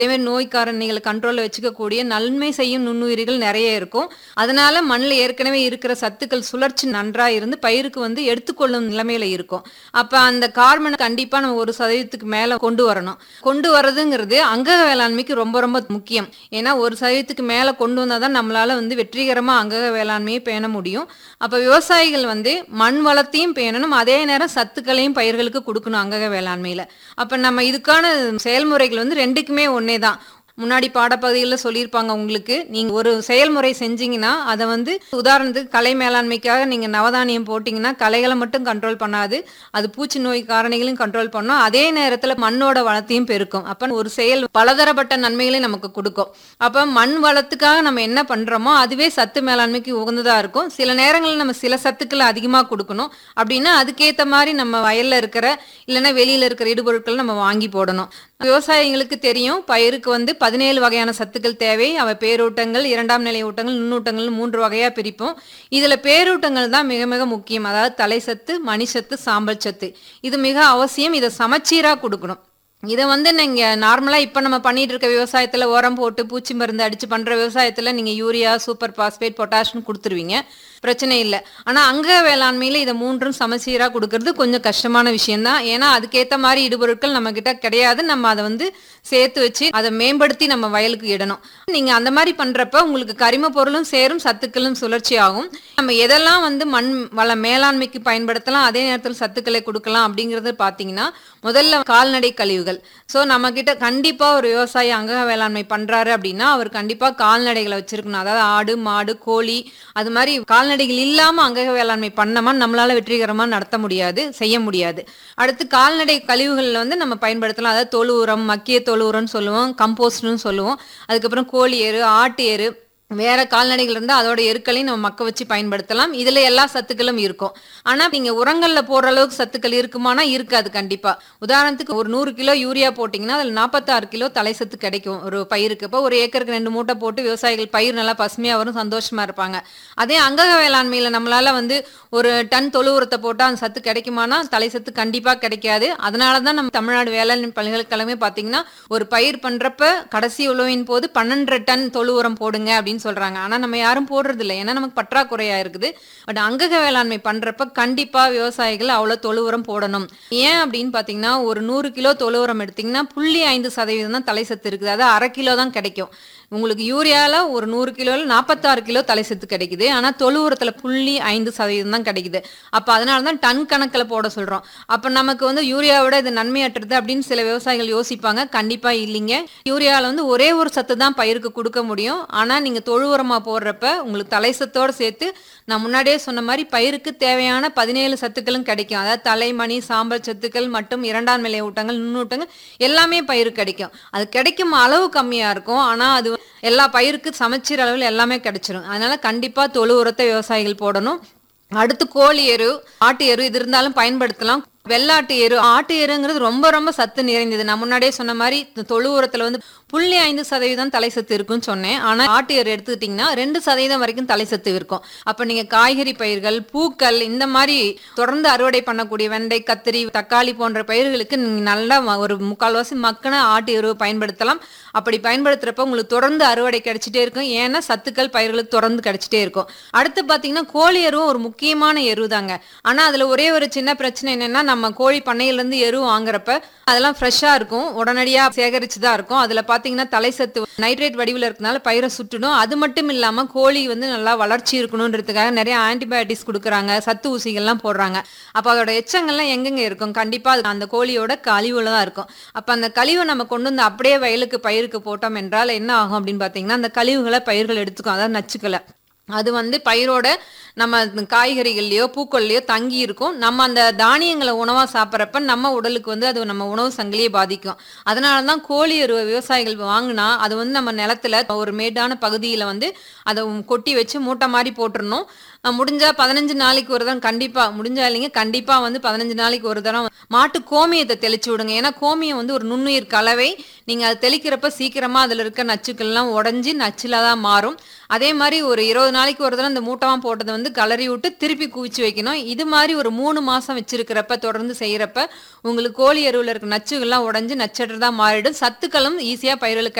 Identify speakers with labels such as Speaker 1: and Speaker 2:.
Speaker 1: அதே மாதிரி நோய் காரணிகளை கண்ட்ரோல்ல வச்சுக்கக்கூடிய நன்மை செய்யும் நுண்ணுயிரிகள் நிறைய இருக்கும் அதனால மண்ணில் ஏற்கனவே இருக்கிற சத்துக்கள் சுழற்சி நன்றா இருந்து பயிருக்கு வந்து எடுத்துக்கொள்ளும் நிலைமையில இருக்கும் அப்ப அந்த கார்பனை கண்டிப்பா நம்ம ஒரு சதவீதத்துக்கு மேல கொண்டு வரணும் கொண்டு வர்றதுங்கிறது அங்கக வேளாண்மைக்கு ரொம்ப ரொம்ப முக்கியம் ஏன்னா ஒரு சதவீதத்துக்கு மேல கொண்டு வந்தாதான் நம்மளால வந்து வெற்றிகரமா அங்கக வேளாண்மையை பேண முடியும் அப்ப விவசாயிகள் வந்து மண் வளத்தையும் பேணணும் அதே நேரம் சத்துக்களையும் பயிர்களுக்கு கொடுக்கணும் அங்கக வேளாண்மையில அப்ப நம்ம இதுக்கான செயல்முறைகள் வந்து ரெண்டுக்குமே ஒன்னே தான் முன்னாடி பாடப்பகுதிகளில் சொல்லியிருப்பாங்க உங்களுக்கு நீங்க ஒரு செயல்முறை செஞ்சீங்கன்னா அதை வந்து உதாரணத்துக்கு கலை மேலாண்மைக்காக நீங்க நவதானியம் போட்டீங்கன்னா களைகளை மட்டும் கண்ட்ரோல் பண்ணாது அது பூச்சி நோய் காரணிகளையும் கண்ட்ரோல் பண்ணும் அதே நேரத்துல மண்ணோட வளத்தையும் பெருக்கும் அப்ப ஒரு செயல் பலதரப்பட்ட நன்மைகளையும் நமக்கு கொடுக்கும் அப்ப மண் வளத்துக்காக நம்ம என்ன பண்றோமோ அதுவே சத்து மேலாண்மைக்கு உகந்ததா இருக்கும் சில நேரங்களில் நம்ம சில சத்துக்களை அதிகமா கொடுக்கணும் அப்படின்னா அதுக்கேத்த மாதிரி நம்ம வயல்ல இருக்கிற இல்லைன்னா வெளியில இருக்கிற இடுபொருட்கள் நம்ம வாங்கி போடணும் விவசாயிகளுக்கு தெரியும் பயிருக்கு வந்து பதினேழு வகையான சத்துக்கள் தேவை அவை பேரூட்டங்கள் இரண்டாம் நிலை ஊட்டங்கள் நுண்ணூட்டங்கள் மூன்று வகையா பிரிப்போம் இதுல பேரூட்டங்கள் தான் மிக மிக முக்கியம் அதாவது தலை சத்து மணிசத்து சாம்பல் சத்து இது மிக அவசியம் இதை சமச்சீரா கொடுக்கணும் இதை வந்து நீங்க நார்மலா இப்ப நம்ம பண்ணிட்டு இருக்க விவசாயத்துல உரம் போட்டு பூச்சி மருந்து அடிச்சு பண்ற விவசாயத்துல நீங்க யூரியா சூப்பர் பாஸ்பேட் பொட்டாஷ்னு கொடுத்துருவீங்க பிரச்சனை இல்லை ஆனா அங்க வேளாண்மையில இதை மூன்றும் சமச்சீரா கொடுக்கறது கொஞ்சம் கஷ்டமான விஷயம்தான் ஏன்னா அதுக்கேத்த மாதிரி இடுபொருட்கள் நம்ம கிட்ட கிடையாது நம்ம அதை வந்து சேர்த்து வச்சு அதை மேம்படுத்தி நம்ம வயலுக்கு இடணும் நீங்க அந்த மாதிரி பண்றப்ப உங்களுக்கு கரிம பொருளும் சேரும் சத்துக்களும் சுழற்சி ஆகும் நம்ம எதெல்லாம் வந்து மண் வள மேலாண்மைக்கு பயன்படுத்தலாம் அதே நேரத்தில் சத்துக்களை கொடுக்கலாம் அப்படிங்கறது பாத்தீங்கன்னா முதல்ல கால்நடை கழிவுகள் ஸோ நம்ம கிட்ட கண்டிப்பா ஒரு விவசாயி அங்க வேளாண்மை பண்றாரு அப்படின்னா அவர் கண்டிப்பா கால்நடைகளை வச்சிருக்கணும் அதாவது ஆடு மாடு கோழி அது மாதிரி கால்நடைகள் இல்லாம அங்கக வேளாண்மை பண்ணோமா நம்மளால வெற்றிகரமா நடத்த முடியாது செய்ய முடியாது அடுத்து கால்நடை கழிவுகள்ல வந்து நம்ம பயன்படுத்தலாம் அதாவது தொழு உரம் மக்கிய தொழு உரம்னு சொல்லுவோம் கம்போஸ்ட்னு சொல்லுவோம் அதுக்கப்புறம் கோழி எரு ஆட்டு எரு வேற கால்நடைகள் இருந்தால் அதோட எருக்களையும் நம்ம மக்க வச்சு பயன்படுத்தலாம் இதுல எல்லா சத்துக்களும் இருக்கும் ஆனா நீங்க உரங்கள்ல போடுற அளவுக்கு சத்துக்கள் இருக்குமானா இருக்காது கண்டிப்பா உதாரணத்துக்கு ஒரு நூறு கிலோ யூரியா போட்டிங்கன்னா அதுல நாற்பத்தாறு கிலோ தலை சத்து கிடைக்கும் ஒரு பயிருக்கு இப்போ ஒரு ஏக்கருக்கு ரெண்டு மூட்டை போட்டு விவசாயிகள் பயிர் நல்லா பசுமையா வரும் சந்தோஷமா இருப்பாங்க அதே அங்கக வேளாண்மையில நம்மளால வந்து ஒரு டன் தொழு உரத்தை போட்டா அந்த சத்து கிடைக்குமானா தலை சத்து கண்டிப்பா கிடைக்காது அதனால தான் நம்ம தமிழ்நாடு வேளாண் பல்கலைக்கழகமே பாத்தீங்கன்னா ஒரு பயிர் பண்றப்ப கடைசி உழவின் போது பன்னெண்டரை டன் தொழு உரம் போடுங்க அப்படின்னு சொல்றாங்க ஆனா நம்ம யாரும் போடுறது இல்லை ஏன்னா நமக்கு பற்றாக்குறையா இருக்குது பட் அங்கக வேளாண்மை பண்றப்ப கண்டிப்பா விவசாயிகள் அவ்வளவு தொழு உரம் போடணும் ஏன் அப்படின்னு பாத்தீங்கன்னா ஒரு நூறு கிலோ தொழு உரம் எடுத்தீங்கன்னா புள்ளி ஐந்து சதவீதம் தான் தலை சத்து இருக்குது அதாவது அரை கிலோ தான் கிடைக்கும் உங்களுக்கு யூரியால ஒரு நூறு கிலோல நாற்பத்தாறு கிலோ தலை சத்து கிடைக்குது ஆனா தொழு உரத்துல புள்ளி ஐந்து சதவீதம் தான் கிடைக்குது அப்ப அதனால தான் டன் கணக்குல போட சொல்றோம் அப்ப நமக்கு வந்து யூரியாவோட இது நன்மையற்றது அப்படின்னு சில விவசாயிகள் யோசிப்பாங்க கண்டிப்பா இல்லைங்க யூரியால வந்து ஒரே ஒரு சத்து தான் பயிருக்கு கொடுக்க முடியும் ஆனா நீங்க தொழு உரமா போடுறப்ப உங்களுக்கு தலை சத்தோட சேர்த்து நான் முன்னாடியே சொன்ன மாதிரி பயிருக்கு தேவையான பதினேழு சத்துக்களும் கிடைக்கும் அதாவது தலைமணி சாம்பல் சத்துக்கள் மற்றும் இரண்டாம் நிலை ஊட்டங்கள் நுண்ணூட்டங்கள் எல்லாமே பயிருக்கு கிடைக்கும் அது கிடைக்கும் அளவு கம்மியா இருக்கும் ஆனா அது எல்லா பயிருக்கு சமச்சீர் அளவில் எல்லாமே கிடைச்சிரும் அதனால கண்டிப்பா தொழு உரத்தை விவசாயிகள் போடணும் அடுத்து கோழி எரு ஆட்டு எரு இது இருந்தாலும் பயன்படுத்தலாம் வெள்ளாட்டு எரு ஆட்டு எருங்கிறது ரொம்ப ரொம்ப சத்து நிறைந்தது நான் முன்னாடியே சொன்ன மாதிரி இந்த தொழு உரத்துல வந்து புள்ளி ஐந்து சதவீதம் தலை சத்து இருக்குன்னு சொன்னேன் ஆனா ஆட்டு எரு எடுத்துக்கிட்டீங்கன்னா ரெண்டு சதவீதம் வரைக்கும் தலை சத்து இருக்கும் அப்ப நீங்க காய்கறி பயிர்கள் பூக்கள் இந்த மாதிரி தொடர்ந்து அறுவடை பண்ணக்கூடிய வெண்டை கத்திரி தக்காளி போன்ற பயிர்களுக்கு நீங்க நல்லா ம- ஒரு முக்கால்வாசி மக்கன ஆட்டு எருவை பயன்படுத்தலாம் அப்படி பயன்படுத்துறப்ப உங்களுக்கு தொடர்ந்து அறுவடை கிடைச்சிட்டே இருக்கும் ஏன்னா சத்துக்கள் பயிர்களுக்கு தொடர்ந்து கிடைச்சிட்டே இருக்கும் அடுத்து பாத்தீங்கன்னா கோழி எருவும் ஒரு முக்கியமான எரு தாங்க ஆனா அதுல ஒரே ஒரு சின்ன பிரச்சனை என்னன்னா நம்ம கோழி பண்ணையில இருந்து எரு வாங்குறப்ப அதெல்லாம் ஃப்ரெஷ்ஷா இருக்கும் உடனடியா சேகரிச்சு தான் இருக்கும் அதுல பாத்தீங்கன்னா தலை சத்து நைட்ரேட் வடிவில் இருக்கனால பயிரை சுட்டுடும் அது மட்டும் இல்லாம கோழி வந்து நல்லா வளர்ச்சி இருக்கணுன்றதுக்காக நிறைய ஆன்டிபயோட்டிக்ஸ் கொடுக்குறாங்க சத்து ஊசிகள்லாம் போடுறாங்க அப்ப அதோட எச்சங்கள்லாம் எங்கெங்க இருக்கும் கண்டிப்பா அது அந்த கோழியோட கழிவுல தான் இருக்கும் அப்ப அந்த கழிவை நம்ம கொண்டு வந்து அப்படியே வயலுக்கு பயிருக்கு போட்டோம் என்றால் என்ன ஆகும் அப்படின்னு பாத்தீங்கன்னா அந்த கழிவுகளை பயிர்கள் எடுத்துக்கும் அதாவது நச்சுக்களை அது வந்து பயிரோட நம்ம காய்கறிகள்லயோ பூக்கள்லயோ தங்கி இருக்கும் நம்ம அந்த தானியங்களை உணவா சாப்பிட்றப்ப நம்ம உடலுக்கு வந்து அது நம்ம உணவு சங்கிலியை பாதிக்கும் அதனால தான் கோழி எருவை விவசாயிகள் வாங்கினா அது வந்து நம்ம நிலத்துல ஒரு மேடான பகுதியில வந்து அதை கொட்டி வச்சு மூட்டை மாதிரி போட்டுறணும் அஹ் முடிஞ்சா பதினஞ்சு நாளைக்கு ஒரு தரம் கண்டிப்பா முடிஞ்சா இல்லைங்க கண்டிப்பா வந்து பதினஞ்சு நாளைக்கு ஒரு தரம் மாட்டு கோமியத்தை தெளிச்சு விடுங்க ஏன்னா கோமியம் வந்து ஒரு நுண்ணுயிர் கலவை நீங்க அதை தெளிக்கிறப்ப சீக்கிரமா அதுல இருக்க நச்சுக்கள்லாம் உடஞ்சி நச்சுல தான் மாறும் அதே மாதிரி ஒரு இருபது நாளைக்கு ஒரு தடவை இந்த மூட்டமா போட்டதை வந்து கலரி விட்டு திருப்பி குவிச்சு வைக்கணும் இது மாதிரி ஒரு மூணு மாசம் வச்சிருக்கிறப்ப தொடர்ந்து செய்யறப்ப உங்களுக்கு கோழி எருவுல இருக்க நச்சுகள்லாம் உடஞ்சி நச்சற்றதா மாறிடும் சத்துக்களும் ஈஸியா பயிர்களுக்கு